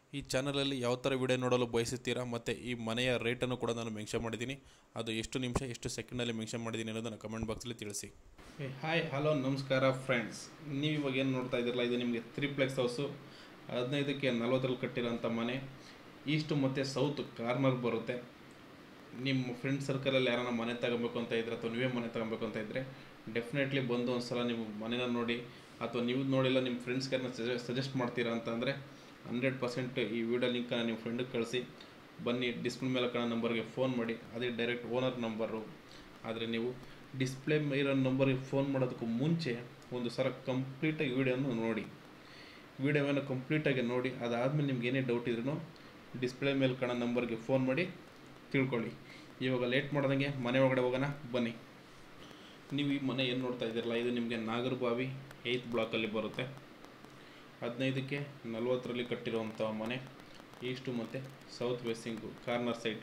ಈ ಚಾನಲಲ್ಲಿ ಯಾವ ಥರ ವಿಡಿಯೋ ನೋಡಲು ಬಯಸುತ್ತೀರಾ ಮತ್ತು ಈ ಮನೆಯ ರೇಟನ್ನು ಕೂಡ ನಾನು ಮೆನ್ಷನ್ ಮಾಡಿದ್ದೀನಿ ಅದು ಎಷ್ಟು ನಿಮಿಷ ಎಷ್ಟು ಸೆಕೆಂಡಲ್ಲಿ ಮೆನ್ಷನ್ ಮಾಡಿದ್ದೀನಿ ಅನ್ನೋದನ್ನು ಕಮೆಂಟ್ ಬಾಕ್ಸಲ್ಲಿ ತಿಳಿಸಿ ಹಾಯ್ ಹಲೋ ನಮಸ್ಕಾರ ಫ್ರೆಂಡ್ಸ್ ನೀವು ಇವಾಗ ಏನು ನೋಡ್ತಾ ಇದ್ದೀರಲ್ಲ ಇದು ನಿಮಗೆ ತ್ರಿಪ್ಲೆಕ್ಸ್ ಹೌಸು ಹದಿನೈದಕ್ಕೆ ನಲ್ವತ್ತರಲ್ಲಿ ಕಟ್ಟಿರೋಂಥ ಮನೆ ಈಸ್ಟು ಮತ್ತು ಸೌತ್ ಕಾರ್ನರ್ ಬರುತ್ತೆ ನಿಮ್ಮ ಫ್ರೆಂಡ್ ಸರ್ಕಲಲ್ಲಿ ಯಾರನ್ನ ಮನೆ ತಗೊಬೇಕು ಅಂತ ಇದ್ರೆ ಅಥವಾ ನೀವೇ ಮನೆ ತಗೊಬೇಕು ಅಂತ ಇದ್ದರೆ ಡೆಫಿನೆಟ್ಲಿ ಬಂದು ಒಂದು ಸಲ ನೀವು ಮನೇನ ನೋಡಿ ಅಥವಾ ನೀವು ನೋಡಿಲ್ಲ ನಿಮ್ಮ ಫ್ರೆಂಡ್ಸ್ಗೆ ಸಜೆಸ್ಟ್ ಮಾಡ್ತೀರಾ ಅಂತಂದರೆ ಹಂಡ್ರೆಡ್ ಪರ್ಸೆಂಟ್ ಈ ವಿಡಿಯೋ ಲಿಂಕನ್ನು ನಿಮ್ಮ ಫ್ರೆಂಡಿಗೆ ಕಳಿಸಿ ಬನ್ನಿ ಡಿಸ್ಪ್ಲೇ ಮೇಲೆ ಕಾಣೋ ನಂಬರ್ಗೆ ಫೋನ್ ಮಾಡಿ ಅದೇ ಡೈರೆಕ್ಟ್ ಓನರ್ ನಂಬರು ಆದರೆ ನೀವು ಡಿಸ್ಪ್ಲೇ ಇರೋ ನಂಬರಿಗೆ ಫೋನ್ ಮಾಡೋದಕ್ಕೂ ಮುಂಚೆ ಒಂದು ಸಲ ಕಂಪ್ಲೀಟಾಗಿ ವಿಡಿಯೋನ ನೋಡಿ ವಿಡಿಯೋವನ್ನು ಕಂಪ್ಲೀಟಾಗಿ ನೋಡಿ ಅದಾದಮೇಲೆ ನಿಮ್ಗೆ ಏನೇ ಡೌಟ್ ಇದ್ರೂ ಡಿಸ್ಪ್ಲೇ ಮೇಲೆ ಕಾಣೋ ನಂಬರ್ಗೆ ಫೋನ್ ಮಾಡಿ ತಿಳ್ಕೊಳ್ಳಿ ಇವಾಗ ಲೇಟ್ ಮಾಡ್ದಂಗೆ ಮನೆ ಒಳಗಡೆ ಹೋಗೋಣ ಬನ್ನಿ ನೀವು ಈ ಮನೆ ಏನು ನೋಡ್ತಾ ಇದ್ದೀರಲ್ಲ ಇದು ನಿಮಗೆ ನಾಗರಬಾವಿ ಏಯ್ತ್ ಬ್ಲಾಕಲ್ಲಿ ಬರುತ್ತೆ ಹದಿನೈದಕ್ಕೆ ನಲ್ವತ್ತರಲ್ಲಿ ಕಟ್ಟಿರುವಂಥ ಮನೆ ಈಸ್ಟು ಮತ್ತು ಸೌತ್ ವೆಸ್ಟಿಂಗು ಕಾರ್ನರ್ ಸೈಟು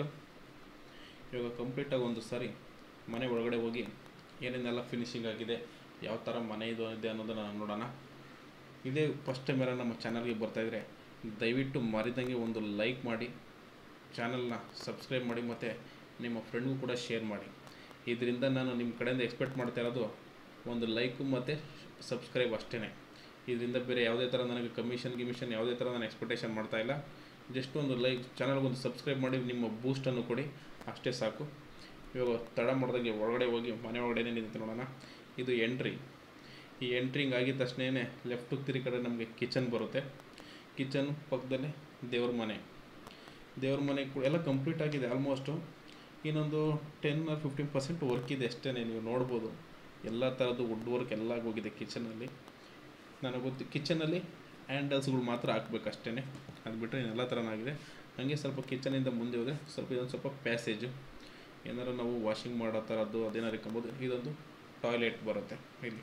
ಇವಾಗ ಕಂಪ್ಲೀಟಾಗಿ ಒಂದು ಸಾರಿ ಮನೆ ಒಳಗಡೆ ಹೋಗಿ ಏನೇನೆಲ್ಲ ಫಿನಿಶಿಂಗ್ ಆಗಿದೆ ಯಾವ ಥರ ಮನೆ ಇದು ಇದೆ ಅನ್ನೋದನ್ನು ನೋಡೋಣ ಇದೇ ಫಸ್ಟ್ ಟೈಮ್ ಯಾರು ನಮ್ಮ ಚಾನಲ್ಗೆ ಬರ್ತಾಯಿದ್ರೆ ದಯವಿಟ್ಟು ಮರಿದಂಗೆ ಒಂದು ಲೈಕ್ ಮಾಡಿ ಚಾನಲ್ನ ಸಬ್ಸ್ಕ್ರೈಬ್ ಮಾಡಿ ಮತ್ತು ನಿಮ್ಮ ಫ್ರೆಂಡ್ಗೂ ಕೂಡ ಶೇರ್ ಮಾಡಿ ಇದರಿಂದ ನಾನು ನಿಮ್ಮ ಕಡೆಯಿಂದ ಎಕ್ಸ್ಪೆಕ್ಟ್ ಮಾಡ್ತಾ ಇರೋದು ಒಂದು ಲೈಕು ಮತ್ತು ಸಬ್ಸ್ಕ್ರೈಬ್ ಅಷ್ಟೇ ಇದರಿಂದ ಬೇರೆ ಯಾವುದೇ ಥರ ನನಗೆ ಕಮಿಷನ್ ಗಿಮಿಷನ್ ಯಾವುದೇ ಥರ ನಾನು ಎಕ್ಸ್ಪೆಕ್ಟೇಷನ್ ಮಾಡ್ತಾ ಇಲ್ಲ ಜಸ್ಟ್ ಒಂದು ಲೈಕ್ ಚಾನಲ್ಗೊಂದು ಸಬ್ಸ್ಕ್ರೈಬ್ ಮಾಡಿ ನಿಮ್ಮ ಬೂಸ್ಟನ್ನು ಕೊಡಿ ಅಷ್ಟೇ ಸಾಕು ಇವಾಗ ತಡ ಮಾಡ್ದಂಗೆ ಒಳಗಡೆ ಹೋಗಿ ಮನೆ ಒಳಗಡೆ ಏನಿದೆ ನೋಡೋಣ ಇದು ಎಂಟ್ರಿ ಈ ಎಂಟ್ರಿಂಗ್ ಆಗಿದ ತಕ್ಷಣ ಲೆಫ್ಟ್ ತಿರಿ ಕಡೆ ನಮಗೆ ಕಿಚನ್ ಬರುತ್ತೆ ಕಿಚನ್ ಪಕ್ಕದಲ್ಲೇ ದೇವ್ರ ಮನೆ ದೇವ್ರ ಮನೆ ಕೂಡ ಎಲ್ಲ ಕಂಪ್ಲೀಟ್ ಆಗಿದೆ ಆಲ್ಮೋಸ್ಟು ಇನ್ನೊಂದು ten or fifteen percent work ಇದೆ ಅಷ್ಟೇ ನೀವು ನೋಡ್ಬೋದು ಎಲ್ಲ ಥರದ್ದು ವುಡ್ ವರ್ಕ್ ಎಲ್ಲ ಹೋಗಿದೆ ಕಿಚನಲ್ಲಿ ನನಗೆ ಗೊತ್ತು ಕಿಚನಲ್ಲಿ ಹ್ಯಾಂಡಲ್ಸ್ಗಳು ಮಾತ್ರ ಹಾಕ್ಬೇಕಷ್ಟೇ ಅದು ಬಿಟ್ಟರೆ ಎಲ್ಲ ಥರನಾಗಿದೆ ಹಾಗೆ ಸ್ವಲ್ಪ ಕಿಚನಿಂದ ಮುಂದೆ ಹೋದರೆ ಸ್ವಲ್ಪ ಇದೊಂದು ಸ್ವಲ್ಪ ಪ್ಯಾಸೇಜು ಏನಾರು ನಾವು ವಾಷಿಂಗ್ ಮಾಡೋ ಥರದ್ದು ಅದೇನಾರು ಇಟ್ಕೊಬೋದು ಇದೊಂದು ಟಾಯ್ಲೆಟ್ ಬರುತ್ತೆ ಇಲ್ಲಿ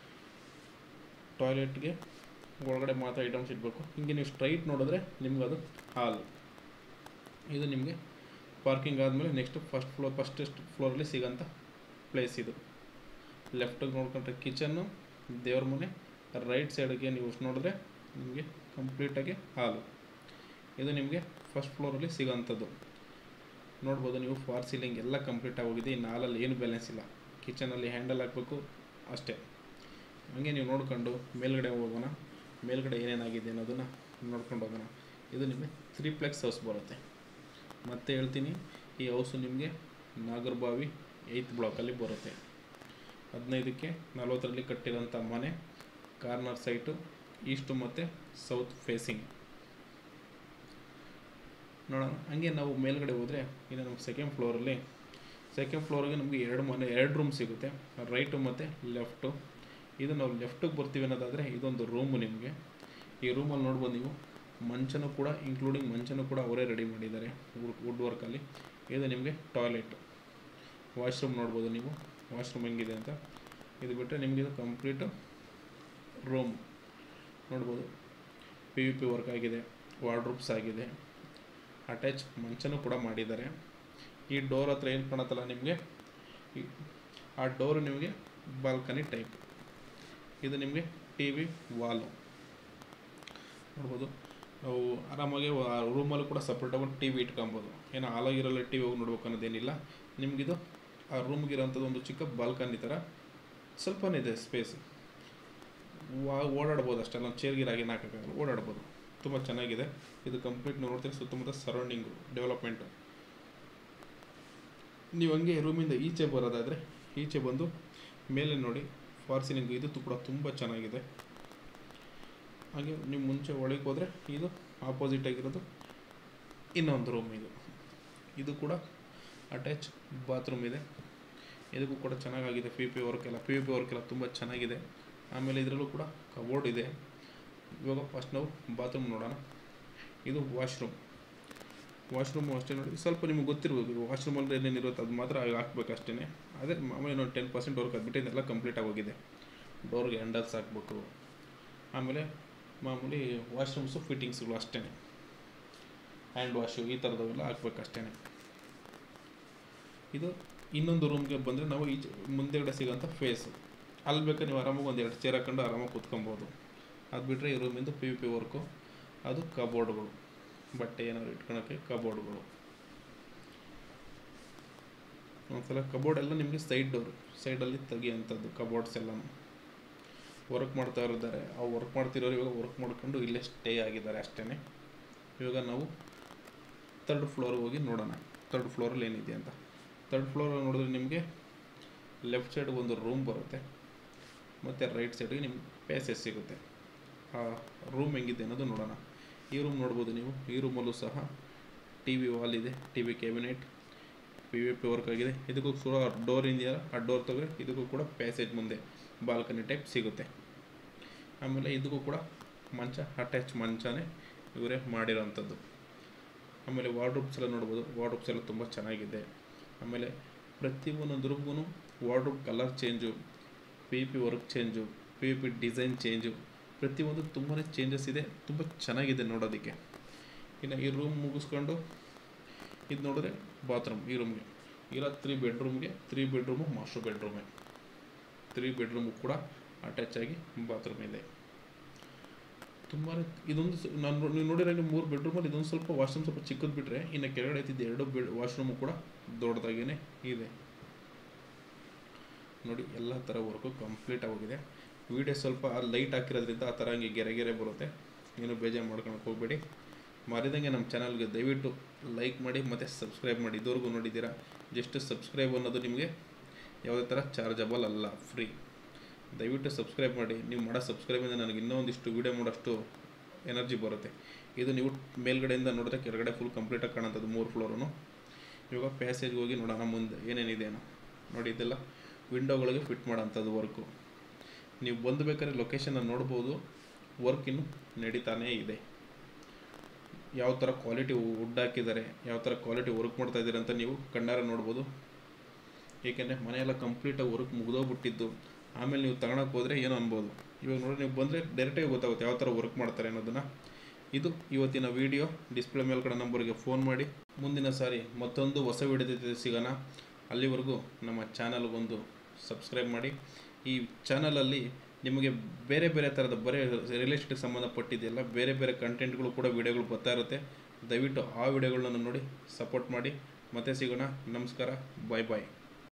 ಟಾಯ್ಲೆಟ್ಗೆ ಒಳಗಡೆ ಮಾತ್ರ ಐಟಮ್ಸ್ ಇಡಬೇಕು ಹಿಂಗೆ ನೀವು ಸ್ಟ್ರೈಟ್ ನೋಡಿದ್ರೆ ನಿಮ್ಗೆ ಅದು ಹಾಲ್ ಇದು ನಿಮಗೆ ಪಾರ್ಕಿಂಗ್ ಆದಮೇಲೆ ನೆಕ್ಸ್ಟ್ ಫಸ್ಟ್ ಫ್ಲೋರ್ ಫಸ್ಟೆಸ್ಟ್ ಫ್ಲೋರಲ್ಲಿ ಸಿಗೋಂಥ ಪ್ಲೇಸ್ ಇದು ಲೆಫ್ಟಿಗೆ ನೋಡ್ಕೊಂಡ್ರೆ ಕಿಚನ್ನು ದೇವ್ರ ಮನೆ ರೈಟ್ ಸೈಡ್ಗೆ ನೀವು ನೋಡಿದ್ರೆ ನಿಮಗೆ ಕಂಪ್ಲೀಟಾಗಿ ಹಾಲು ಇದು ನಿಮಗೆ ಫಸ್ಟ್ ಫ್ಲೋರಲ್ಲಿ ಸಿಗೋಂಥದ್ದು ನೋಡ್ಬೋದು ನೀವು ಫಾರ್ ಸೀಲಿಂಗ್ ಎಲ್ಲ ಕಂಪ್ಲೀಟ್ ಆಗೋಗಿದೆ ಇನ್ನು ಹಾಲಲ್ಲಿ ಏನು ಬ್ಯಾಲೆನ್ಸ್ ಇಲ್ಲ ಕಿಚನಲ್ಲಿ ಹ್ಯಾಂಡಲ್ ಹಾಕಬೇಕು ಅಷ್ಟೇ ಹಾಗೆ ನೀವು ನೋಡ್ಕೊಂಡು ಮೇಲ್ಗಡೆ ಹೋಗೋಣ ಮೇಲ್ಗಡೆ ಏನೇನಾಗಿದೆ ಅನ್ನೋದನ್ನು ನೋಡ್ಕೊಂಡು ಹೋಗೋಣ ಇದು ನಿಮಗೆ ತ್ರೀಪ್ಲೆಕ್ಸ್ ಹೌಸ್ ಬರುತ್ತೆ ಮತ್ತೆ ಹೇಳ್ತೀನಿ ಈ ಹೌಸು ನಿಮಗೆ ನಾಗರಬಾವಿ ಏಯ್ತ್ ಬ್ಲಾಕಲ್ಲಿ ಬರುತ್ತೆ ಹದಿನೈದಕ್ಕೆ ನಲ್ವತ್ತರಲ್ಲಿ ಕಟ್ಟಿರೋಂಥ ಮನೆ ಕಾರ್ನರ್ ಸೈಟು ಈಸ್ಟು ಮತ್ತು ಸೌತ್ ಫೇಸಿಂಗ್ ನೋಡೋಣ ಹಂಗೆ ನಾವು ಮೇಲ್ಗಡೆ ಹೋದರೆ ಇನ್ನು ನಮ್ಗೆ ಸೆಕೆಂಡ್ ಫ್ಲೋರಲ್ಲಿ ಸೆಕೆಂಡ್ ಫ್ಲೋರಿಗೆ ನಮಗೆ ಎರಡು ಮನೆ ಎರಡು ರೂಮ್ ಸಿಗುತ್ತೆ ರೈಟು ಮತ್ತು ಲೆಫ್ಟು ಇದು ನಾವು ಲೆಫ್ಟಿಗೆ ಬರ್ತೀವಿ ಅನ್ನೋದಾದರೆ ಇದೊಂದು ರೂಮು ನಿಮಗೆ ಈ ರೂಮಲ್ಲಿ ನೋಡ್ಬೋದು ನೀವು ಮಂಚನೂ ಕೂಡ ಇನ್ಕ್ಲೂಡಿಂಗ್ ಮಂಚನೂ ಕೂಡ ಅವರೇ ರೆಡಿ ಮಾಡಿದ್ದಾರೆ ವುಡ್ ವರ್ಕಲ್ಲಿ ಇದು ನಿಮಗೆ ಟಾಯ್ಲೆಟ್ ವಾಶ್ರೂಮ್ ನೋಡ್ಬೋದು ನೀವು ವಾಶ್ರೂಮ್ ಹೆಂಗಿದೆ ಅಂತ ಇದು ಬಿಟ್ಟರೆ ನಿಮಗೆ ಇದು ಕಂಪ್ಲೀಟು ರೂಮ್ ನೋಡ್ಬೋದು ಪಿ ಯು ಪಿ ವರ್ಕ್ ಆಗಿದೆ ವಾರ್ಡ್ರೂಬ್ಸ್ ಆಗಿದೆ ಅಟ್ಯಾಚ್ ಮಂಚನೂ ಕೂಡ ಮಾಡಿದ್ದಾರೆ ಈ ಡೋರ್ ಹತ್ರ ಏನು ಕಾಣತ್ತಲ್ಲ ನಿಮಗೆ ಈ ಆ ಡೋರು ನಿಮಗೆ ಬಾಲ್ಕನಿ ಟೈಪ್ ಇದು ನಿಮಗೆ ಟಿ ವಿ ವಾಲು ನೋಡ್ಬೋದು ನಾವು ಆರಾಮಾಗಿ ರೂಮಲ್ಲೂ ಕೂಡ ಸಪ್ರೇಟಾಗಿ ಒಂದು ಟಿ ವಿ ಇಟ್ಕೊಬೋದು ಏನೋ ಹಾಲಾಗಿರಲ್ಲ ಟಿ ವಿ ಹೋಗಿ ನೋಡ್ಬೇಕು ಅನ್ನೋದೇನಿಲ್ಲ ನಿಮಗಿದು ಆ ರೂಮ್ಗಿರೋಂಥದ್ದು ಒಂದು ಚಿಕ್ಕ ಬಾಲ್ಕನಿ ಥರ ಸ್ವಲ್ಪನೇ ಇದೆ ಸ್ಪೇಸ್ ವಾ ಓಡಾಡ್ಬೋದು ಅಷ್ಟೇ ನಾವು ಚೇರ್ಗಿರಾಗಿ ಹಾಕೋಕ್ಕಾಗಲ್ಲ ಓಡಾಡ್ಬೋದು ತುಂಬ ಚೆನ್ನಾಗಿದೆ ಇದು ಕಂಪ್ಲೀಟ್ ನೋಡ್ತೀರಿ ಸುತ್ತಮುತ್ತ ಸರೌಂಡಿಂಗು ಡೆವಲಪ್ಮೆಂಟು ನೀವು ಹಂಗೆ ರೂಮಿಂದ ಈಚೆ ಬರೋದಾದರೆ ಈಚೆ ಬಂದು ಮೇಲೆ ನೋಡಿ ಫಾರ್ ಸೀಲಿಂಗು ಇದು ಕೂಡ ತುಂಬ ಚೆನ್ನಾಗಿದೆ ಹಾಗೆ ನೀವು ಮುಂಚೆ ಒಳಗೆ ಹೋದರೆ ಇದು ಆಪೋಸಿಟ್ ಆಗಿರೋದು ಇನ್ನೊಂದು ರೂಮ್ ಇದು ಇದು ಕೂಡ ಅಟ್ಯಾಚ್ ಬಾತ್ರೂಮ್ ಇದೆ ಇದಕ್ಕೂ ಕೂಡ ಚೆನ್ನಾಗಾಗಿದೆ ಪಿ ಪಿ ವರ್ಕ್ ಎಲ್ಲ ಪಿ ಪಿ ವರ್ಕ್ ಎಲ್ಲ ತುಂಬ ಚೆನ್ನಾಗಿದೆ ಆಮೇಲೆ ಇದರಲ್ಲೂ ಕೂಡ ಕಬೋರ್ಡ್ ಇದೆ ಇವಾಗ ಫಸ್ಟ್ ನಾವು ಬಾತ್ರೂಮ್ ನೋಡೋಣ ಇದು ವಾಶ್ರೂಮ್ ವಾಶ್ರೂಮು ಅಷ್ಟೇ ನೋಡಿ ಸ್ವಲ್ಪ ನಿಮಗೆ ಗೊತ್ತಿರ್ಬೋದು ವಾಶ್ರೂಮಲ್ಲಿ ಏನೇನಿರುತ್ತೆ ಅದು ಮಾತ್ರ ಹಾಕ್ಬೇಕು ಅಷ್ಟೇ ಅದೇ ಮಾಮೂಲಿ ನೋಡಿ ಟೆನ್ ಪರ್ಸೆಂಟ್ ವರ್ಕ್ ಆಗಿಬಿಟ್ಟು ಇದೆಲ್ಲ ಕಂಪ್ಲೀಟ್ ಆಗೋಗಿದೆ ಡೋರ್ಗೆ ಹ್ಯಾಂಡಲ್ಸ್ ಹಾಕ್ಬೇಕು ಆಮೇಲೆ ಮಾಮೂಲಿ ವಾಶ್ರೂಮ್ಸು ಫಿಟ್ಟಿಂಗ್ಸ್ಗಳು ಅಷ್ಟೇ ಹ್ಯಾಂಡ್ ವಾಶು ಈ ಥರದವೆಲ್ಲ ಹಾಕ್ಬೇಕು ಅಷ್ಟೇ ಇದು ಇನ್ನೊಂದು ರೂಮ್ಗೆ ಬಂದರೆ ನಾವು ಈಚೆ ಮುಂದೆಗಡೆ ಸಿಗೋಂಥ ಫೇಸು ಅಲ್ಲಿ ಬೇಕಾದ್ರೆ ನೀವು ಆರಾಮಾಗಿ ಒಂದು ಎರಡು ಚೇರ್ ಹಾಕೊಂಡು ಆರಾಮಾಗಿ ಕೂತ್ಕೊಬೋದು ಅದು ಬಿಟ್ಟರೆ ಈ ರೂಮಿಂದು ಪಿ ಯು ಪಿ ವರ್ಕು ಅದು ಕಬೋರ್ಡ್ಗಳು ಬಟ್ಟೆ ಏನಾದ್ರು ಇಟ್ಕೊಳಕ್ಕೆ ಕಬೋರ್ಡ್ಗಳು ಒಂದ್ಸಲ ಕಬೋರ್ಡ್ ಎಲ್ಲ ನಿಮಗೆ ಸೈಡ್ ಡೋರ್ ಸೈಡಲ್ಲಿ ತೆಗಿಯೋಂಥದ್ದು ಕಬೋರ್ಡ್ಸ್ ಎಲ್ಲ ವರ್ಕ್ ಮಾಡ್ತಾ ಇದ್ದಾರೆ ಆ ವರ್ಕ್ ಮಾಡ್ತಿರೋರು ಇವಾಗ ವರ್ಕ್ ಮಾಡ್ಕೊಂಡು ಇಲ್ಲೇ ಸ್ಟೇ ಆಗಿದ್ದಾರೆ ಅಷ್ಟೇ ಇವಾಗ ನಾವು ತರ್ಡ್ ಫ್ಲೋರ್ಗೆ ಹೋಗಿ ನೋಡೋಣ ತರ್ಡ್ ಫ್ಲೋರಲ್ಲಿ ಏನಿದೆ ಅಂತ ತರ್ಡ್ ಫ್ಲೋರ್ ನೋಡಿದ್ರೆ ನಿಮಗೆ ಲೆಫ್ಟ್ ಸೈಡ್ ಒಂದು ರೂಮ್ ಬರುತ್ತೆ ಮತ್ತು ರೈಟ್ ಸೈಡ್ಗೆ ನಿಮ್ಗೆ ಪ್ಯಾಸೇಜ್ ಸಿಗುತ್ತೆ ಆ ರೂಮ್ ಹೆಂಗಿದೆ ಅನ್ನೋದು ನೋಡೋಣ ಈ ರೂಮ್ ನೋಡ್ಬೋದು ನೀವು ಈ ರೂಮಲ್ಲೂ ಸಹ ಟಿ ವಿ ವಾಲ್ ಇದೆ T V cabinet P V P work ಆಗಿದೆ ಇದಕ್ಕೂ ಕೂಡ ಡೋರ್ ಇದೆಯಲ್ಲ ಆ ಡೋರ್ ತೆಗೆದ್ರೆ ಇದಕ್ಕೂ ಕೂಡ ಪ್ಯಾಸೇಜ್ ಮುಂದೆ ಬಾಲ್ಕನಿ ಟೈಪ್ ಸಿಗುತ್ತೆ ಆಮೇಲೆ ಇದಕ್ಕೂ ಕೂಡ ಮಂಚ ಅಟ್ಯಾಚ್ ಮಂಚನೇ ಇವರೇ ಮಾಡಿರೋವಂಥದ್ದು ಆಮೇಲೆ ವಾರ್ಡ್ರೂಬ್ಸ್ ಎಲ್ಲ ನೋಡ್ಬೋದು ವಾರ್ಡ್ರೂಬ್ಸ್ ಎಲ್ಲ ತುಂಬ ಚೆನ್ನಾಗಿದೆ ಆಮೇಲೆ ಪ್ರತಿ ಒಂದೊಂದು ರೂಮ್ಗೂ wardrobe colour change P P work change P P design change ಪ್ರತಿಯೊಂದು ತುಂಬಾ ಚೇಂಜಸ್ ಇದೆ ತುಂಬ ಚೆನ್ನಾಗಿದೆ ನೋಡೋದಕ್ಕೆ ಇನ್ನು ಈ ರೂಮ್ ಮುಗಿಸ್ಕೊಂಡು ಇದು ನೋಡಿದ್ರೆ ಬಾತ್ರೂಮ್ ಈ ರೂಮ್ಗೆ ಇರೋ ತ್ರೀ ಬೆಡ್ರೂಮ್ಗೆ ತ್ರೀ ಬೆಡ್ರೂಮು ಮಾಸ್ಟರ್ ಬೆಡ್ರೂಮೇ ತ್ರೀ ಬೆಡ್ರೂಮು ಕೂಡ ಅಟ್ಯಾಚ್ ಆಗಿ ಬಾತ್ರೂಮ್ ಇದೆ ತುಂಬಾ ಇದೊಂದು ಸ- ನಾನು ನೋ- ನೀವು ನೋಡಿರೋ ಮೂರು ಬೆಡ್ರೂಮಲ್ಲಿ ಇದೊಂದು ಸ್ವಲ್ಪ ವಾಶ್ರೂಮ್ ಸ್ವಲ್ಪ ಚಿಕ್ಕದು ಬಿಟ್ಟರೆ ಇನ್ನು ಕೆಳಗಡೆ ಇದ್ದಿದ್ದು ಎರಡು ಬೆಡ್ ವಾಶ್ರೂಮು ಕೂಡ ದೊಡ್ಡದಾಗೇ ಇದೆ ನೋಡಿ ಎಲ್ಲ ಥರ ವರ್ಕು ಕಂಪ್ಲೀಟ್ ಆಗೋಗಿದೆ ವಿಡಿಯೋ ಸ್ವಲ್ಪ ಲೈಟ್ ಹಾಕಿರೋದ್ರಿಂದ ಆ ಥರ ಹಂಗೆ ಗೆರೆ ಗೆರೆ ಬರುತ್ತೆ ಏನು ಬೇಜಾರು ಮಾಡ್ಕೊಳಕ್ಕೆ ಹೋಗಬೇಡಿ ಮಾರಿದಂಗೆ ನಮ್ಮ ಚಾನಲ್ಗೆ ದಯವಿಟ್ಟು ಲೈಕ್ ಮಾಡಿ ಮತ್ತು ಸಬ್ಸ್ಕ್ರೈಬ್ ಮಾಡಿ ಇದುವರೆಗೂ ನೋಡಿದ್ದೀರಾ ಜಸ್ಟ್ ಸಬ್ಸ್ಕ್ರೈಬ್ ಅನ್ನೋದು ನಿಮಗೆ ಯಾವುದೇ ಥರ ಚಾರ್ಜಬಲ್ ಅಲ್ಲ ಫ್ರೀ ದಯವಿಟ್ಟು ಸಬ್ಸ್ಕ್ರೈಬ್ ಮಾಡಿ ನೀವು ಮಾಡೋ ಸಬ್ಸ್ಕ್ರೈಬಿಂದ ನನಗೆ ಇನ್ನೂ ಒಂದಿಷ್ಟು ವೀಡಿಯೋ ಮಾಡೋಷ್ಟು ಎನರ್ಜಿ ಬರುತ್ತೆ ಇದು ನೀವು ಮೇಲ್ಗಡೆಯಿಂದ ನೋಡಿದ್ರೆ ಕೆಳಗಡೆ ಫುಲ್ ಕಂಪ್ಲೀಟಾಗಿ ಕಾಣೋಂಥದ್ದು ಮೂರು ಫ್ಲೋರು ಇವಾಗ ಪ್ಯಾಸೇಜ್ಗೆ ಹೋಗಿ ನೋಡೋಣ ಮುಂದೆ ಏನೇನಿದೆ ಏನೋ ನೋಡಿ ಇದೆಲ್ಲ ವಿಂಡೋಗಳಿಗೆ ಫಿಟ್ ಮಾಡೋಂಥದ್ದು ವರ್ಕು ನೀವು ಬಂದು ಬೇಕಾದ್ರೆ ಲೊಕೇಶನ್ನ ನೋಡ್ಬೋದು ವರ್ಕ್ ಇನ್ನು ನಡೀತಾನೇ ಇದೆ ಯಾವ ಥರ ಕ್ವಾಲಿಟಿ ವುಡ್ ಹಾಕಿದ್ದಾರೆ ಯಾವ ಥರ ಕ್ವಾಲಿಟಿ ವರ್ಕ್ ಮಾಡ್ತಾ ಇದ್ದಾರೆ ಅಂತ ನೀವು ಕಣ್ಣಾರೆ ನೋಡ್ಬೋದು ಏಕೆಂದರೆ ಮನೆಯೆಲ್ಲ ಕಂಪ್ಲೀಟಾಗಿ ವರ್ಕ್ ಮುಗಿದೋಗ್ಬಿಟ್ಟಿದ್ದು ಆಮೇಲೆ ನೀವು ತಗೊಳಕ್ಕೆ ಹೋದರೆ ಏನೋ ಅನ್ಬೋದು ಇವಾಗ ನೋಡಿ ನೀವು ಬಂದರೆ ಡೈರೆಕ್ಟಾಗಿ ಗೊತ್ತಾಗುತ್ತೆ ಯಾವ ಥರ ವರ್ಕ್ ಮಾಡ್ತಾರೆ ಅನ್ನೋದನ್ನು ಇದು ಇವತ್ತಿನ ವಿಡಿಯೋ ಡಿಸ್ಪ್ಲೇ ಮೇಲ್ಗಡೆ ನಂಬರ್ಗೆ ಫೋನ್ ಮಾಡಿ ಮುಂದಿನ ಸಾರಿ ಮತ್ತೊಂದು ಹೊಸ ವಿಡಿಯೋ ಜೊತೆ ಸಿಗೋಣ ಅಲ್ಲಿವರೆಗೂ ನಮ್ಮ ಚಾನಲ್ಗೊಂದು ಸಬ್ಸ್ಕ್ರೈಬ್ ಮಾಡಿ ಈ ಚಾನಲಲ್ಲಿ ನಿಮಗೆ ಬೇರೆ ಬೇರೆ ಥರದ ಬರೀ ರಿಯಲ್ ಎಸ್ಟೇಟ್ಗೆ ಸಂಬಂಧಪಟ್ಟಿದ್ದೆಲ್ಲ ಬೇರೆ ಬೇರೆ ಕಂಟೆಂಟ್ಗಳು ಕೂಡ ವಿಡಿಯೋಗಳು ಬರ್ತಾ ಇರುತ್ತೆ ದಯವಿಟ್ಟು ಆ ವಿಡಿಯೋಗಳನ್ನ ನೋಡಿ ಸಪೋರ್ಟ್ ಮಾಡಿ ಮತ್ತೆ ಸಿಗೋಣ ನಮಸ್ಕಾರ ಬಾಯ್ ಬಾಯ್